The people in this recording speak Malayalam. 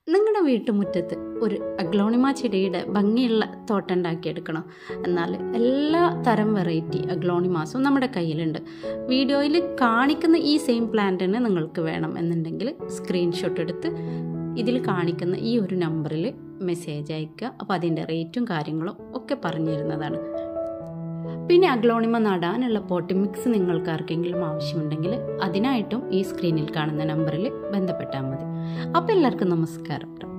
നിങ്ങളുടെ വീട്ടുമുറ്റത്ത് ഒരു അഗ്ലോണിമ ചെടിയുടെ ഭംഗിയുള്ള തോട്ടം ഉണ്ടാക്കിയെടുക്കണം എന്നാൽ എല്ലാ തരം വെറൈറ്റി അഗ്ലോണിമാസും നമ്മുടെ കയ്യിലുണ്ട് വീഡിയോയിൽ കാണിക്കുന്ന ഈ സെയിം പ്ലാന്റ് തന്നെ നിങ്ങൾക്ക് വേണം എന്നുണ്ടെങ്കിൽ സ്ക്രീൻഷോട്ട് എടുത്ത് ഇതിൽ കാണിക്കുന്ന ഈ ഒരു നമ്പറിൽ മെസ്സേജ് അയക്കുക അപ്പോൾ അതിൻ്റെ റേറ്റും കാര്യങ്ങളും ഒക്കെ പറഞ്ഞു തരുന്നതാണ് പിന്നെ അഗ്ലോണിമ നടാനുള്ള പോട്ടി മിക്സ് നിങ്ങൾക്ക് ആർക്കെങ്കിലും ആവശ്യമുണ്ടെങ്കിൽ അതിനായിട്ടും ഈ സ്ക്രീനിൽ കാണുന്ന നമ്പറിൽ ബന്ധപ്പെട്ടാൽ മതി അപ്പോൾ എല്ലാവർക്കും നമസ്കാരം